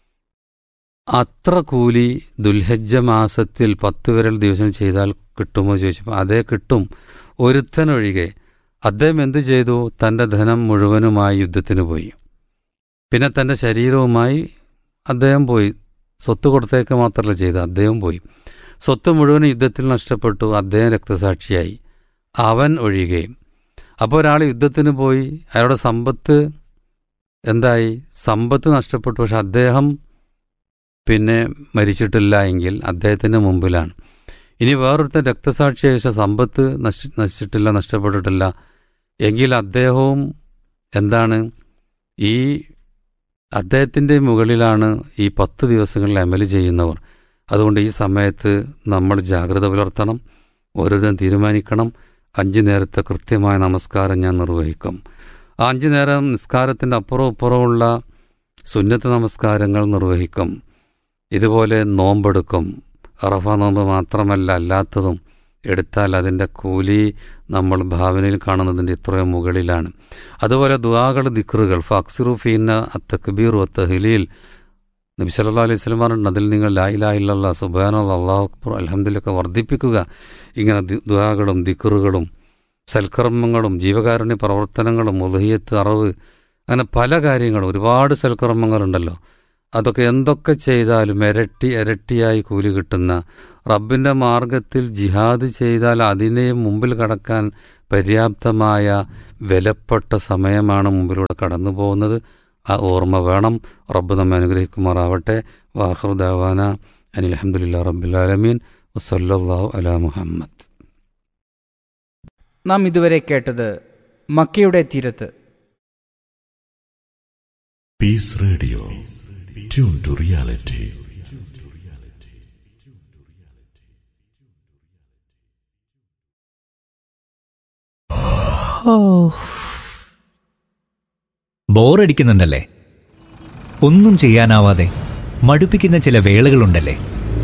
അത്ര കൂലി ദുൽഹജ്ജ മാസത്തിൽ പത്ത് വിരൽ ദിവസം ചെയ്താൽ കിട്ടുമോ ചോദിച്ചപ്പോൾ അതേ കിട്ടും ഒരുത്തനൊഴികെ അദ്ദേഹം എന്തു ചെയ്തു തൻ്റെ ധനം മുഴുവനുമായി യുദ്ധത്തിന് പോയി പിന്നെ തൻ്റെ ശരീരവുമായി അദ്ദേഹം പോയി സ്വത്ത് കൊടുത്തേക്ക് മാത്രമല്ല ചെയ്ത് അദ്ദേഹം പോയി സ്വത്ത് മുഴുവൻ യുദ്ധത്തിൽ നഷ്ടപ്പെട്ടു അദ്ദേഹം രക്തസാക്ഷിയായി അവൻ ഒഴികെ അപ്പോൾ ഒരാൾ യുദ്ധത്തിന് പോയി അയാളുടെ സമ്പത്ത് എന്തായി സമ്പത്ത് നഷ്ടപ്പെട്ടു പക്ഷെ അദ്ദേഹം പിന്നെ മരിച്ചിട്ടില്ല എങ്കിൽ അദ്ദേഹത്തിൻ്റെ മുമ്പിലാണ് ഇനി വേറൊരുത്തൻ രക്തസാക്ഷിയായ ശേഷം സമ്പത്ത് നശി നശിച്ചിട്ടില്ല നഷ്ടപ്പെട്ടിട്ടില്ല എങ്കിൽ അദ്ദേഹവും എന്താണ് ഈ അദ്ദേഹത്തിൻ്റെ മുകളിലാണ് ഈ പത്ത് ദിവസങ്ങളിൽ അമല് ചെയ്യുന്നവർ അതുകൊണ്ട് ഈ സമയത്ത് നമ്മൾ ജാഗ്രത പുലർത്തണം ഓരോരുത്തരും തീരുമാനിക്കണം അഞ്ച് നേരത്തെ കൃത്യമായ നമസ്കാരം ഞാൻ നിർവഹിക്കും ആ അഞ്ച് നേരം നിസ്കാരത്തിൻ്റെ അപ്പുറം ഇപ്പുറമുള്ള സുന്നത്ത് നമസ്കാരങ്ങൾ നിർവഹിക്കും ഇതുപോലെ നോമ്പെടുക്കും അറഫ നോമ്പ് മാത്രമല്ല അല്ലാത്തതും എടുത്താൽ അതിൻ്റെ കൂലി നമ്മൾ ഭാവനയിൽ കാണുന്നതിൻ്റെ ഇത്രയും മുകളിലാണ് അതുപോലെ ദുആകൾ ദിക്റുകൾ ഫാക്സിറു ഫീന അത്തക്ബീർ തഹ്ലീൽ നബി സല്ലാ അലൈഹി സ്വലം പറഞ്ഞിട്ടുണ്ട് അതിൽ നിങ്ങൾ ലാ ഇലാ ഇല്ലല്ലാ സുബാന അള്ളാഹു അക്ബർ അലഹമ്മദിലൊക്കെ വർദ്ധിപ്പിക്കുക ഇങ്ങനെ ദുആകളും ദിക്റുകളും സൽക്കർമ്മങ്ങളും ജീവകാരുണ്യ പ്രവർത്തനങ്ങളും ഉദഹിയത്ത് അറിവ് അങ്ങനെ പല കാര്യങ്ങളും ഒരുപാട് സൽക്കർമ്മങ്ങളുണ്ടല്ലോ അതൊക്കെ എന്തൊക്കെ ചെയ്താലും ഇരട്ടി ഇരട്ടിയായി കൂലി കിട്ടുന്ന റബ്ബിൻ്റെ മാർഗത്തിൽ ജിഹാദ് ചെയ്താൽ അതിനെ മുമ്പിൽ കടക്കാൻ പര്യാപ്തമായ വിലപ്പെട്ട സമയമാണ് മുമ്പിലൂടെ കടന്നു പോകുന്നത് ആ ഓർമ്മ വേണം റബ്ബ് നമ്മെ അനുഗ്രഹിക്കുമാറാവട്ടെ വാഹൃദാവാന അനിൽ അഹമ്മദില്ല റബ്ബുലാലമീൻ വസല്ലാഹു അലാ മുഹമ്മദ്
നാം ഇതുവരെ കേട്ടത് മക്കയുടെ തീരത്ത്
Peace Radio. Tune to reality.
ബോറടിക്കുന്നുണ്ടല്ലേ ഒന്നും ചെയ്യാനാവാതെ മടുപ്പിക്കുന്ന ചില വേളകളുണ്ടല്ലേ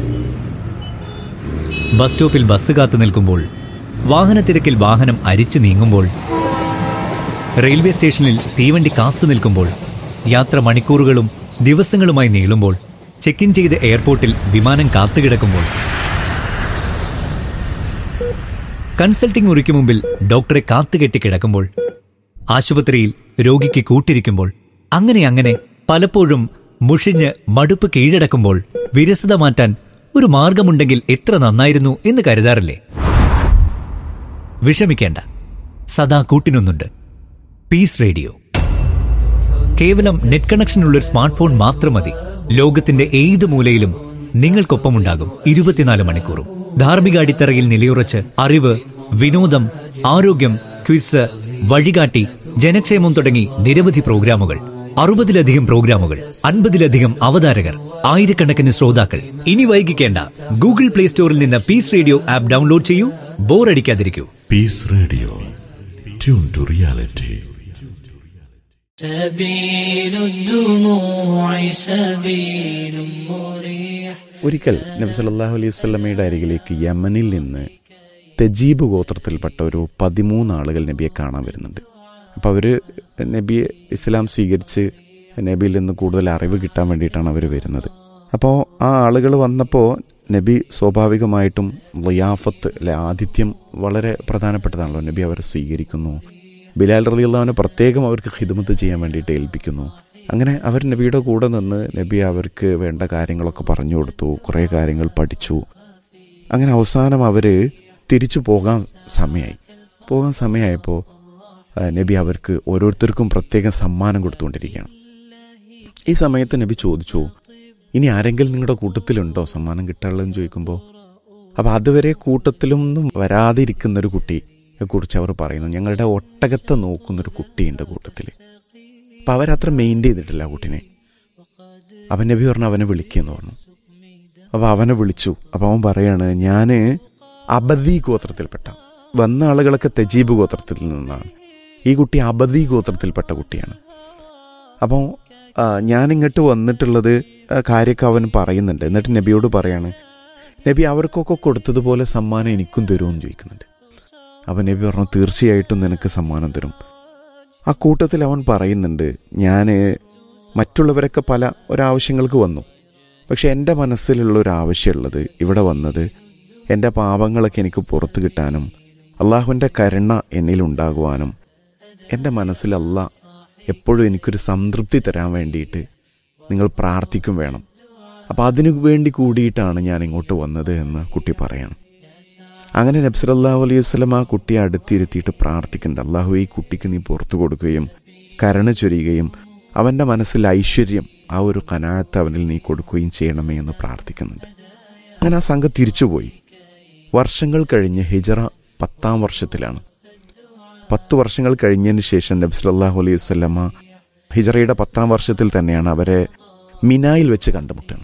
ബസ് സ്റ്റോപ്പിൽ ബസ് കാത്തു നിൽക്കുമ്പോൾ വാഹനത്തിരക്കിൽ വാഹനം അരിച്ചു നീങ്ങുമ്പോൾ റെയിൽവേ സ്റ്റേഷനിൽ തീവണ്ടി കാത്തു നിൽക്കുമ്പോൾ യാത്ര മണിക്കൂറുകളും ദിവസങ്ങളുമായി നീളുമ്പോൾ ചെക്ക് ഇൻ ചെയ്ത് എയർപോർട്ടിൽ വിമാനം കാത്തുകിടക്കുമ്പോൾ കൺസൾട്ടിംഗ് മുറിക്ക് മുമ്പിൽ ഡോക്ടറെ കാത്തുകെട്ടി കിടക്കുമ്പോൾ ആശുപത്രിയിൽ രോഗിക്ക് കൂട്ടിരിക്കുമ്പോൾ അങ്ങനെ അങ്ങനെ പലപ്പോഴും മുഷിഞ്ഞ് മടുപ്പ് കീഴടക്കുമ്പോൾ വിരസത മാറ്റാൻ ഒരു മാർഗമുണ്ടെങ്കിൽ എത്ര നന്നായിരുന്നു എന്ന് കരുതാറില്ലേ വിഷമിക്കേണ്ട സദാ കൂട്ടിനൊന്നുണ്ട് പീസ് റേഡിയോ കേവലം നെറ്റ് കണക്ഷനുള്ള ഒരു സ്മാർട്ട് ഫോൺ മാത്രം മതി ലോകത്തിന്റെ ഏത് മൂലയിലും നിങ്ങൾക്കൊപ്പമുണ്ടാകും ഇരുപത്തിനാല് മണിക്കൂറും ധാർമ്മിക അടിത്തറയിൽ നിലയുറച്ച് അറിവ് വിനോദം ആരോഗ്യം ക്വിസ് വഴികാട്ടി ജനക്ഷേമം തുടങ്ങി നിരവധി പ്രോഗ്രാമുകൾ അറുപതിലധികം പ്രോഗ്രാമുകൾ അൻപതിലധികം അവതാരകർ ആയിരക്കണക്കിന് ശ്രോതാക്കൾ ഇനി വൈകിക്കേണ്ട ഗൂഗിൾ പ്ലേ സ്റ്റോറിൽ നിന്ന് പീസ് റേഡിയോ ആപ്പ് ഡൗൺലോഡ് ചെയ്യൂ ബോറടിക്കാതിരിക്കൂ
Peace Radio. Tune to reality.
سبيل الدموع سبيل مريح
ഒരിക്കൽ നബി സല്ലല്ലാഹു അലൈഹി വസല്ലമയുടെ അരികിലേക്ക് യമനിൽ നിന്ന് തെജീബ് ഗോത്രത്തിൽപ്പെട്ട ഒരു പതിമൂന്ന് ആളുകൾ നബിയെ കാണാൻ വരുന്നുണ്ട് അപ്പോൾ അവർ നബിയെ ഇസ്ലാം സ്വീകരിച്ച് നബിയിൽ നിന്ന് കൂടുതൽ അറിവ് കിട്ടാൻ വേണ്ടിയിട്ടാണ് അവർ വരുന്നത് അപ്പോൾ ആ ആളുകൾ വന്നപ്പോൾ നബി സ്വാഭാവികമായിട്ടും വയാഫത്ത് അല്ലെ ആതിഥ്യം വളരെ പ്രധാനപ്പെട്ടതാണല്ലോ നബി അവരെ സ്വീകരിക്കുന്നു ബിലാൽ റളിയല്ലാഹുവിനെ പ്രത്യേകം അവർക്ക് ഹിദ്മത്ത് ചെയ്യാൻ വേണ്ടിയിട്ട് ഏൽപ്പിക്കുന്നു അങ്ങനെ അവർ നബിയുടെ കൂടെ നിന്ന് നബി അവർക്ക് വേണ്ട കാര്യങ്ങളൊക്കെ പറഞ്ഞു കൊടുത്തു കുറേ കാര്യങ്ങൾ പഠിച്ചു അങ്ങനെ അവസാനം അവർ തിരിച്ചു പോകാൻ സമയമായി പോകാൻ സമയമായപ്പോൾ ആ, നബി അവർക്ക് ഓരോരുത്തർക്കും പ്രത്യേകം സമ്മാനം കൊടുത്തുകൊണ്ടിരിക്കുകയാണ് ഈ സമയത്ത് നബി ചോദിച്ചു ഇനി ആരെങ്കിലും നിങ്ങളുടെ കൂട്ടത്തിലുണ്ടോ സമ്മാനം കിട്ടാനുള്ളതെന്ന് ചോദിക്കുമ്പോൾ അപ്പോൾ അതുവരെ കൂട്ടത്തിലൊന്നും വരാതിരിക്കുന്ന ഒരു കുട്ടിയെ കുറിച്ച് അവർ പറയുന്നു ഞങ്ങളുടെ ഒട്ടകത്തെ നോക്കുന്നൊരു കുട്ടിയുണ്ട് കൂട്ടത്തിൽ അപ്പം അവരത്ര മെയിൻറ്റെയിൻ ചെയ്തിട്ടില്ല ആ കുട്ടിനെ അവൻ നബി പറഞ്ഞു അവനെ വിളിക്കുമെന്ന് പറഞ്ഞു അപ്പോൾ അവനെ വിളിച്ചു അപ്പോൾ അവൻ പറയാണ് ഞാൻ അബദി ഗോത്രത്തിൽപ്പെട്ട വന്ന ആളുകളൊക്കെ തെജീബ് ഗോത്രത്തിൽ നിന്നാണ് ഈ കുട്ടി അബദി ഗോത്രത്തിൽപ്പെട്ട കുട്ടിയാണ് അപ്പോൾ ഞാൻ ഇങ്ങോട്ട് വന്നിട്ടുള്ളത് ആ, കാര്യമൊക്കെ അവൻ പറയുന്നുണ്ട് എന്നിട്ട് നബിയോട് പറയാണ് നബി അവർക്കൊക്കെ കൊടുത്തതുപോലെ സമ്മാനം എനിക്കും തരുമെന്ന് ചോദിക്കുന്നുണ്ട് അപ്പം നബി പറഞ്ഞു തീർച്ചയായിട്ടും നിനക്ക് സമ്മാനം തരും ആ കൂട്ടത്തിൽ അവൻ പറയുന്നുണ്ട് ഞാൻ മറ്റുള്ളവരൊക്കെ പല ഒരാവശ്യങ്ങൾക്ക് വന്നു പക്ഷെ എൻ്റെ മനസ്സിലുള്ള ഒരു ആവശ്യമുള്ളത് ഇവിടെ വന്നത് എൻ്റെ പാപങ്ങളൊക്കെ എനിക്ക് പുറത്തു കിട്ടാനും അള്ളാഹുവിൻ്റെ കരുണ എന്നിലുണ്ടാകുവാനും എൻ്റെ മനസ്സിൽ അല്ല എപ്പോഴും എനിക്കൊരു സംതൃപ്തി തരാൻ വേണ്ടിയിട്ട് നിങ്ങൾ പ്രാർത്ഥിക്കും വേണം അപ്പോൾ അതിനു വേണ്ടി കൂടിയിട്ടാണ് ഞാൻ ഇങ്ങോട്ട് വന്നത് എന്ന് കുട്ടി പറയണം അങ്ങനെ നബ്സലല്ലാഹു അലൈഹി വസ്ലം ആ കുട്ടിയെ അടുത്തിരുത്തിയിട്ട് പ്രാർത്ഥിക്കുന്നുണ്ട് അള്ളാഹു ഈ കുട്ടിക്ക് നീ പുറത്തു കൊടുക്കുകയും കരുണ ചൊരിയുകയും അവൻ്റെ മനസ്സിൽ ഐശ്വര്യം ആ ഒരു കനാഴത്ത് അവനിൽ നീ കൊടുക്കുകയും ചെയ്യണമേ എന്ന് പ്രാർത്ഥിക്കുന്നുണ്ട് അങ്ങനെ ആ സംഘം തിരിച്ചുപോയി വർഷങ്ങൾ കഴിഞ്ഞ് ഹിജറ പത്താം വർഷത്തിലാണ് പത്ത് വർഷങ്ങൾ കഴിഞ്ഞതിന് ശേഷം നബി സല്ലല്ലാഹു അലൈഹി വസല്ലമ ഹിജറയുടെ പത്താം വർഷത്തിൽ തന്നെയാണ് അവരെ മിനായിൽ വെച്ച് കണ്ടുമുട്ടുന്നത്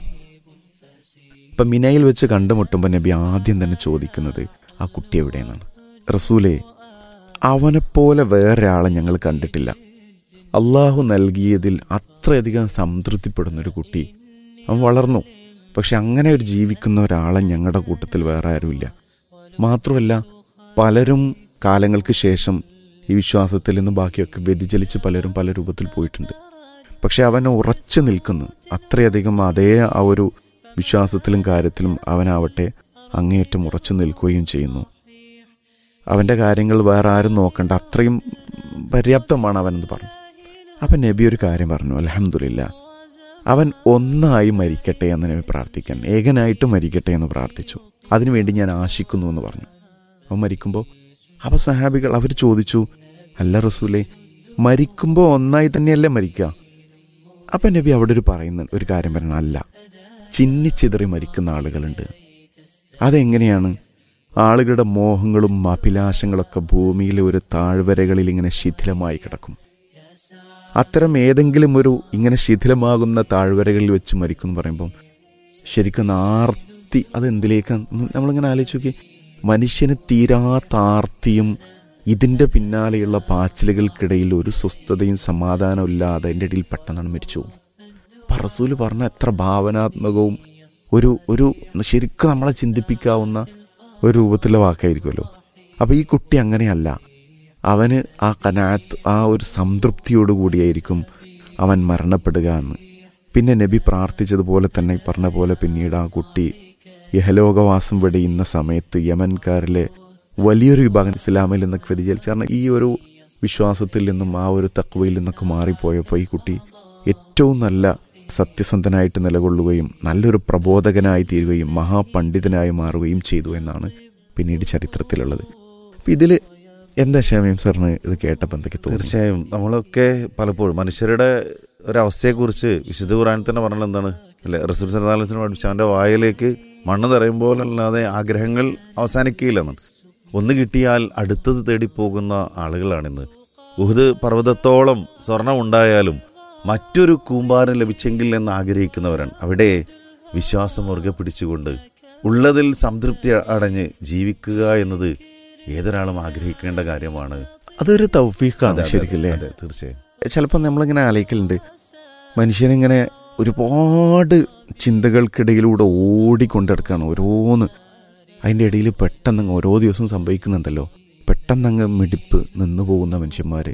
ഇപ്പം മിനായിൽ വെച്ച് കണ്ടുമുട്ടുമ്പോൾ നബി ആദ്യം തന്നെ ചോദിക്കുന്നത് ആ കുട്ടി എവിടെയെന്നാണ് റസൂലേ അവനെപ്പോലെ വേറൊരാളെ ഞങ്ങൾ കണ്ടിട്ടില്ല അള്ളാഹു നൽകിയതിൽ അത്രയധികം സംതൃപ്തിപ്പെടുന്നൊരു കുട്ടി അവൻ വളർന്നു പക്ഷെ അങ്ങനെ ഒരു ജീവിക്കുന്ന ഒരാളെ ഞങ്ങളുടെ കൂട്ടത്തിൽ വേറെ ആരുമില്ല മാത്രമല്ല പലരും കാലങ്ങൾക്ക് ശേഷം ഈ വിശ്വാസത്തിൽ നിന്ന് ബാക്കിയൊക്കെ വ്യതിചലിച്ച് പലരും പല രൂപത്തിൽ പോയിട്ടുണ്ട് പക്ഷെ അവൻ ഉറച്ചു നിൽക്കുന്നു അത്രയധികം അതേ ആ ഒരു വിശ്വാസത്തിലും കാര്യത്തിലും അവനാവട്ടെ അങ്ങേയറ്റം ഉറച്ചു നിൽക്കുകയും ചെയ്യുന്നു അവൻ്റെ കാര്യങ്ങൾ വേറെ ആരും നോക്കണ്ട അത്രയും പര്യാപ്തമാണ് അവനെന്ന് പറഞ്ഞു അപ്പം നബി ഒരു കാര്യം പറഞ്ഞു അലഹമില്ല അവൻ ഒന്നായി മരിക്കട്ടെ എന്ന് നബി പ്രാർത്ഥിക്കാൻ ഏകനായിട്ട് മരിക്കട്ടെ എന്ന് പ്രാർത്ഥിച്ചു അതിനുവേണ്ടി ഞാൻ ആശിക്കുന്നു എന്ന് പറഞ്ഞു അവൻ മരിക്കുമ്പോൾ അപ്പോൾ സഹാബികൾ അവർ ചോദിച്ചു അല്ല റസൂലേ മരിക്കുമ്പോൾ ഒന്നായി തന്നെയല്ലേ മരിക്കുക അപ്പം നബി അവിടെ ഒരു പറയുന്ന ഒരു കാര്യം പറയണം അല്ല ചിന്നിച്ചിതറി മരിക്കുന്ന ആളുകളുണ്ട് അതെങ്ങനെയാണ് ആളുകളുടെ മോഹങ്ങളും അഭിലാഷങ്ങളൊക്കെ ഭൂമിയിലെ ഒരു താഴ്വരകളിൽ ഇങ്ങനെ ശിഥിലമായി കിടക്കും അത്തരം ഏതെങ്കിലും ഒരു ഇങ്ങനെ ശിഥിലമാകുന്ന താഴ്വരകളിൽ വെച്ച് മരിക്കും എന്ന് പറയുമ്പം ശരിക്കും ആർത്തി അതെന്തിലേക്കാണ് നമ്മളിങ്ങനെ ആലോചിച്ച് നോക്കി മനുഷ്യന് തീരാത്ത ആർത്തിയും ഇതിൻ്റെ പിന്നാലെയുള്ള പാച്ചിലുകൾക്കിടയിൽ ഒരു സ്വസ്ഥതയും സമാധാനവും ഇല്ലാതെ അതിൻ്റെ ഇടയിൽ പെട്ടെന്നാണ് മരിച്ചു പോകും അപ്പം റസൂല് പറഞ്ഞ എത്ര ഭാവനാത്മകവും ഒരു ഒരു ശരിക്കും നമ്മളെ ചിന്തിപ്പിക്കാവുന്ന ഒരു രൂപത്തിലുള്ള വാക്കായിരിക്കുമല്ലോ അപ്പോൾ ഈ കുട്ടി അങ്ങനെയല്ല അവന് ആ കനാത്ത് ആ ഒരു സംതൃപ്തിയോടുകൂടിയായിരിക്കും അവൻ മരണപ്പെടുക എന്ന് പിന്നെ നബി പ്രാർത്ഥിച്ചതുപോലെ തന്നെ പറഞ്ഞ പോലെ പിന്നീട് ആ കുട്ടി യഹലോകവാസം വെടിയുന്ന സമയത്ത് യമൻകാരിലെ വലിയൊരു വിഭാഗം ഇസ്ലാമിൽ നിന്നൊക്കെ വ്യതിചലിച്ചു കാരണം ഈ ഒരു വിശ്വാസത്തിൽ നിന്നും ആ ഒരു തക്വയിൽ നിന്നൊക്കെ മാറിപ്പോയപ്പോൾ ഈ കുട്ടി ഏറ്റവും നല്ല സത്യസന്ധനായിട്ട് നിലകൊള്ളുകയും നല്ലൊരു പ്രബോധകനായി തീരുകയും മഹാപണ്ഡിതനായി മാറുകയും ചെയ്തു എന്നാണ് പിന്നീട് ചരിത്രത്തിലുള്ളത് അപ്പം ഇതിൽ എന്താ ഷമീം സാറിന് ഇത് കേട്ടപ്പോൾ എന്തൊക്കെ തോന്നി
തീർച്ചയായും നമ്മളൊക്കെ പലപ്പോഴും മനുഷ്യരുടെ ഒരവസ്ഥയെക്കുറിച്ച് വിശുദ്ധ ഖുറാനിൽ തന്നെ പറഞ്ഞത് എന്താണ് അല്ലെ റസൂൽ സല്ലാസിനെ പഠിച്ച അവൻ്റെ വായിലേക്ക് മണ്ണ് തറയുമ്പോലല്ലാതെ ആഗ്രഹങ്ങൾ അവസാനിക്കുകയില്ലെന്നാണ് ഒന്ന് കിട്ടിയാൽ അടുത്തത് തേടി പോകുന്ന ആളുകളാണിന്ന് ഉഹുദ് പർവ്വതത്തോളം സ്വർണം ഉണ്ടായാലും മറ്റൊരു കൂമ്പാരം ലഭിച്ചെങ്കിൽ എന്ന് ആഗ്രഹിക്കുന്നവരാണ് അവിടെ വിശ്വാസം മുറുകെ പിടിച്ചുകൊണ്ട് ഉള്ളതിൽ സംതൃപ്തി അടഞ്ഞ് ജീവിക്കുക എന്നത് ഏതൊരാളും ആഗ്രഹിക്കേണ്ട കാര്യമാണ്
അതൊരു തൗഫീഖാണ്
അതെ, അതെ,
ശരിക്കില്ലേ
അതെ, തീർച്ചയായും
ചിലപ്പോൾ നമ്മളിങ്ങനെ ആലോചിക്കലുണ്ട് മനുഷ്യനിങ്ങനെ ഒരുപാട് ചിന്തകൾക്കിടയിലൂടെ ഓടിക്കൊണ്ടിടക്കുകയാണ് ഓരോന്ന് അതിൻ്റെ ഇടയിൽ പെട്ടെന്ന് ഓരോ ദിവസം സംഭവിക്കുന്നുണ്ടല്ലോ പെട്ടെന്നങ്ങ് മിടിപ്പ് നിന്നു പോകുന്ന മനുഷ്യന്മാർ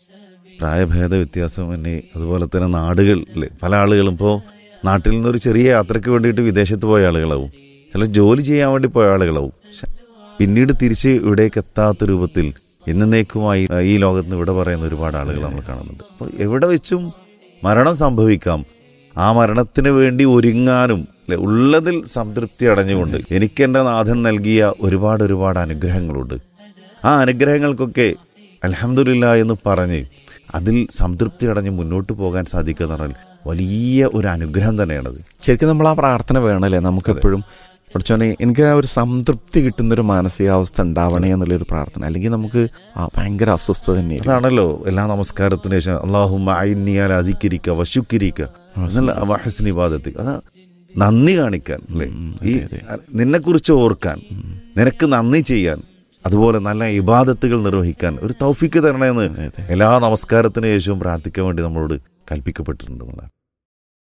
പ്രായഭേദ വ്യത്യാസം തന്നെ അതുപോലെ തന്നെ നാടുകൾ അല്ലേ പല ആളുകളും ഇപ്പോൾ നാട്ടിൽ നിന്നൊരു ചെറിയ യാത്രയ്ക്ക് വേണ്ടിയിട്ട് വിദേശത്ത് പോയ ആളുകളാവും ചില ജോലി ചെയ്യാൻ വേണ്ടി പോയ ആളുകളാവും ശ- പിന്നീട് തിരിച്ച് ഇവിടേക്ക് എത്താത്ത രൂപത്തിൽ എന്നേക്കുമായി ഈ ലോകത്ത് നിന്ന് ഇവിടെ പറയുന്ന ഒരുപാട് ആളുകൾ നമ്മൾ കാണുന്നുണ്ട് അപ്പോൾ എവിടെ വെച്ചും മരണം സംഭവിക്കാം ആ മരണത്തിന് വേണ്ടി ഒരുങ്ങാനും അല്ലെ ഉള്ളതിൽ സംതൃപ്തി അടഞ്ഞുകൊണ്ട് എനിക്ക് എൻ്റെ നാഥൻ നൽകിയ ഒരുപാട് ഒരുപാട് അനുഗ്രഹങ്ങളുണ്ട് ആ അനുഗ്രഹങ്ങൾക്കൊക്കെ അലഹമില്ല എന്ന് പറഞ്ഞ് അതിൽ സംതൃപ്തി അടഞ്ഞ് മുന്നോട്ട് പോകാൻ സാധിക്കുക എന്ന് പറഞ്ഞാൽ വലിയ ഒരു അനുഗ്രഹം തന്നെയാണത്
ശരിക്കും നമ്മൾ ആ പ്രാർത്ഥന വേണമല്ലേ നമുക്കെപ്പോഴും പഠിച്ചോനെ എനിക്ക് ആ ഒരു സംതൃപ്തി കിട്ടുന്നൊരു മാനസികാവസ്ഥ ഉണ്ടാവണേ എന്നുള്ളൊരു പ്രാർത്ഥന അല്ലെങ്കിൽ നമുക്ക് ആ ഭയങ്കര അസ്വസ്ഥത തന്നെയായിരിക്കും
അതാണല്ലോ എല്ലാ നമസ്കാരത്തിന് ശേഷം അള്ളാഹുമ്മ അയിന്നിയാൽ അധികരിക്കുക വശുക്കിരിക്കുക എന്നല്ല വഹസ്നി ബാധത്ത് അതാ നന്ദി കാണിക്കാൻ അല്ലേ
ഉം,
ഈ
അതെ,
നിന്നെ കുറിച്ച് ഓർക്കാൻ നിനക്ക് നന്ദി ചെയ്യാൻ അതുപോലെ നല്ല ഇബാദത്തുകൾ നിർവഹിക്കാൻ ഒരു തൗഫിക്ക് തരണമെന്ന്
അതെ, അതെ.
എല്ലാ നമസ്കാരത്തിന് ശേഷവും പ്രാർത്ഥിക്കാൻ വേണ്ടി നമ്മളോട് കൽപ്പിക്കപ്പെട്ടിട്ടുണ്ട് എന്നുള്ളതാണ്